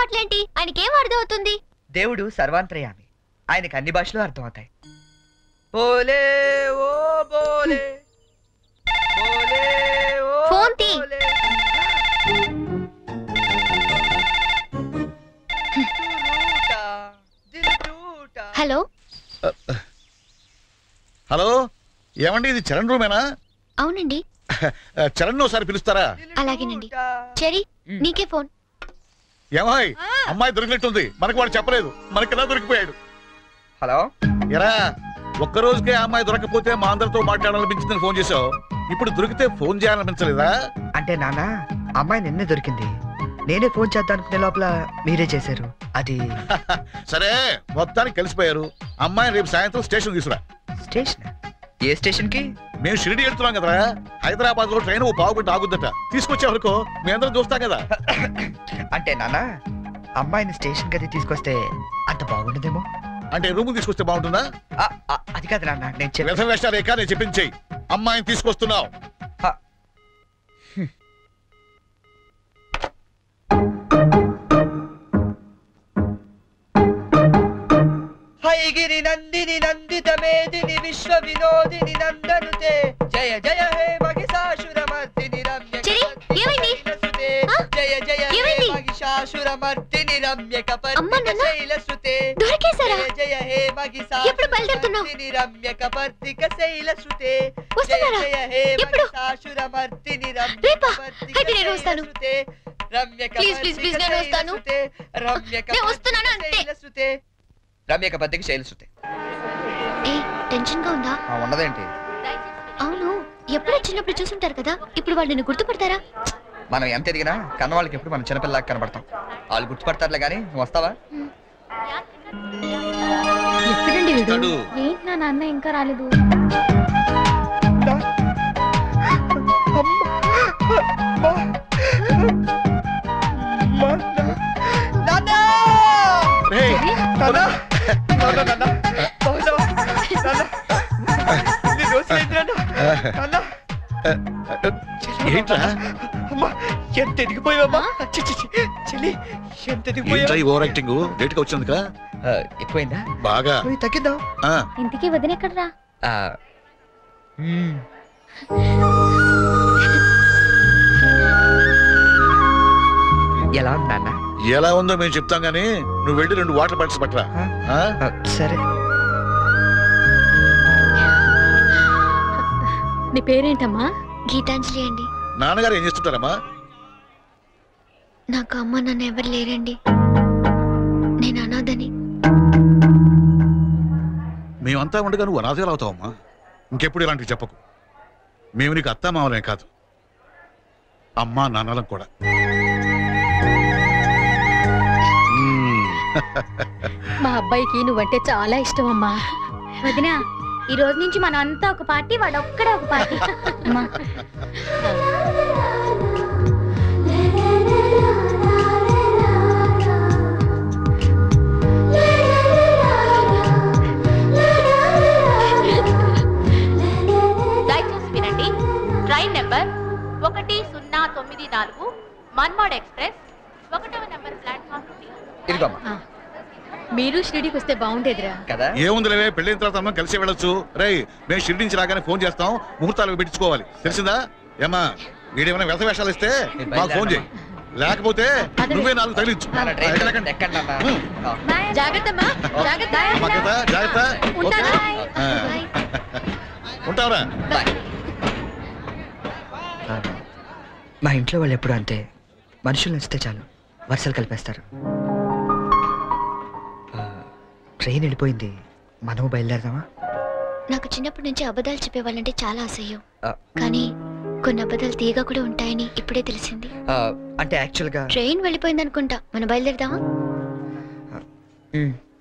పాటలేంటి ఆయనకేం అర్థం అవుతుంది దేవుడు సర్వాంతర్యామి ఆయనకి అన్ని భాషలు అర్థమవుతాయి బోలే ఓ బోలే బోలే ఓ ఫోన్ తీ. బోలే. టూటా, దిల్ టూటా. హలో హలో ఏమండి ఇది చరణ్ రూమేనా అవునండి చరణ్ ఒకసారి పిలుస్తారా దిల్ అలాగేనండి. టూటా. చెరీ నీకే ఫోన్ ఏమాయ్ అమ్మాయి దొరికినట్టుంది మనకు వాడు చెప్పలేదు మనకి ఎలా దొరికిపోయాడు హలో ఎరా ఒక్క రోజుకే ఆ అమ్మాయి దొరకపోతే మా అందరితో మాట్లాడాలనిపించిందని ఫోన్ చేసావు ఇప్పుడు దొరికితే ఫోన్ చేయాలనిపించలేదా అంటే నాన్న అమ్మాయి నిన్నే దొరికింది నేనే ఫోన్ చేద్దాం అనుకునే లోపల మీరే చేశారు అది సరే మొత్తానికి కలిసిపోయారు అమ్మాయిని రేపు సాయంత్రం స్టేషన్ తీసుకురా స్టేషన్ ఏ స్టేషన్ కి మేము షిరిడి వెళ్తున్నాం కదరా హైదరాబాద్ లో ట్రైన్ ఓ పావు గంట ఆగుద్దట తీసుకొచ్చే వరకు మీ అందరం చూస్తాం కదా అంటే నాన్న అమ్మాయిని స్టేషన్ గది తీసుకొస్తే అంత బాగుండదేమో అంటే రూమ్ తీసుకొస్తే బాగుంటుందా ఆ, ఆ, అది కాదు నాన్న నేను చెప్ప వ్యర్థ వేషాలేక నేను చెప్పించేయి అమ్మాయిని తీసుకొస్తున్నావు హైగిరి నందిని నందిత మేదిని విశ్వ వినోదిని నందనుతే జయ జయ హే మహిషాసురమర్దిని రమ్య చెరి, ఏమైంది? ఆ? జయ జయ హే ఏమైంది? మహిషాసురమర్దిని రమ్య అమ్మా, నాన్న? శైలసుతే దొరికేశారా జయ జయ హే ఎప్పుడు బయలుదేరుతున్నావ్? మహిషాసురమర్దిని రమ్య కపర్దిక శైలసుతే జయ వస్తున్నారా జయ హే ఎప్పుడు? మహిషాసురమర్దిని రమ్య రేపా? కపర్దిక అయితే నేను వస్తాను. శైలసుతే రమ్య Please, please, please, నేను వస్తాను. శైలసుతే రమ్య నేను వస్తున్నాను అంతే. శైలసుతే రమ్య కపర్దిక శైలసుతే ఏ టెన్షన్ గా ఉందా ఆ, ఉన్నదేంటి అవును ఎప్పుడో చిన్నప్పుడు చూసుంటారు కదా ఇప్పుడు వాళ్ళు నిన్ను గుర్తుపడతారా మనం ఎంత ఎదిగినా కన్న వాళ్ళకి ఎప్పుడు మనం చిన్నపిల్లలాగా కనబడతాం వాళ్ళు గుర్తుపడతారులే కానీ నువ్వు వస్తావా ఎప్పుడండి వీడు తడు. ఏంటి నా నాన్న ఇంకా రాలేదు రేయ్, ఏంట్రా ఎంత ఎదిగిపోయావమ్మా చి, చి, చి. చెల్లి ఎంత ఏంట్రా ఎదిగిపోయావు ఈ ఓవర్ యాక్టింగ్ లేట్ గా వచ్చినందుక ఆ, ఎక్కువైందా బాగా పోయి తగ్గిద్దాం ఆ, ఇంటికి వదినెక్కడ్రా ఆ, మ్మ్. ఎలా ఉంది నాన్న ఎలా ఉందో మేము చెప్తాం గానీ నువ్వు వెళ్ళి రెండు వాటర్ బాటిల్స్ పట్టరా ఆ? ఆ, సరే నీ పేరేంటమ్మా గీతాంజలి అండి నాన్నగారు ఏం చేస్తుంటారమ్మా నాకు అమ్మ నాన్న ఎవరు లేరండి నేను అనాథని మేమంతా ఉండగా నువ్వు అనాథలు అవుతావమ్మా ఇంకెప్పుడు ఇలాంటివి చెప్పకు మేము నీకు అత్తా మామలే కాదు అమ్మా నాన్నలం కూడా మ్మ్. మా అబ్బాయికి నువ్వంటే చాలా ఇష్టం అమ్మా వదిన ఈ రోజు నుంచి మనం అంతా ఒక పార్టీ వాడు ఒక్కడే ఒక పార్టీ అమ్మా దయచేసి వినండి ట్రైన్ నెంబర్ ఒకటి సున్నా తొమ్మిది నాలుగు మన్మాడ్ ఎక్స్ప్రెస్ ఒకటవ నెంబర్ ప్లాట్ఫామ్ నుండి ఇదిగోమ్మా మీరు షిరిడికి వస్తే బాగుండేదిరా కదా ఏముందిలేవే పెళ్ళైన తర్వాత మనం కలిసి వెళ్ళొచ్చు రేయ్ మేము షిరిడి నుంచి రాగానే ఫోన్ చేస్తాం ముహూర్తాలు పెట్టించుకోవాలి తెలిసిందా ఏమా వీడేమైనా వ్యర్థ వేషాలు ఇస్తే మాకు ఫోన్ చేయి లేకపోతే నువ్వే నాలుగు తగిలించు నాన్న, ట్రైన్ ఎక్కడ, ఎక్కడ? ఎక్కండి నాన్న. మ్మ్. ఆ. జాగ్రత్త జాగ్రత్త జాగ్రత్త జాగ్రత్త ఉంటాను. ఓకే? ఆ. ఉంటావురా బాయ్. ఆ, మా ఇంట్లో వాళ్ళు ఎప్పుడు అంతే మనుషులు నచ్చితే చాలు వరుసలు కలిపేస్తారు ఆ, ట్రైన్ వెళ్ళిపోయింది మనము బయలుదేరదామా నాకు చిన్నప్పటి నుంచి అబద్ధాలు చెప్పేవాళ్ళంటే చాలా అసహ్యం ఆ. కానీ కొన్ని అబద్ధాలు తీయగా కూడా ఉంటాయని ఇప్పుడే తెలిసింది ఆ, అంటే యాక్చువల్గా ట్రైన్ వెళ్ళిపోయింది అనుకుంటా మనం బయలుదేరదామా మ్మ్.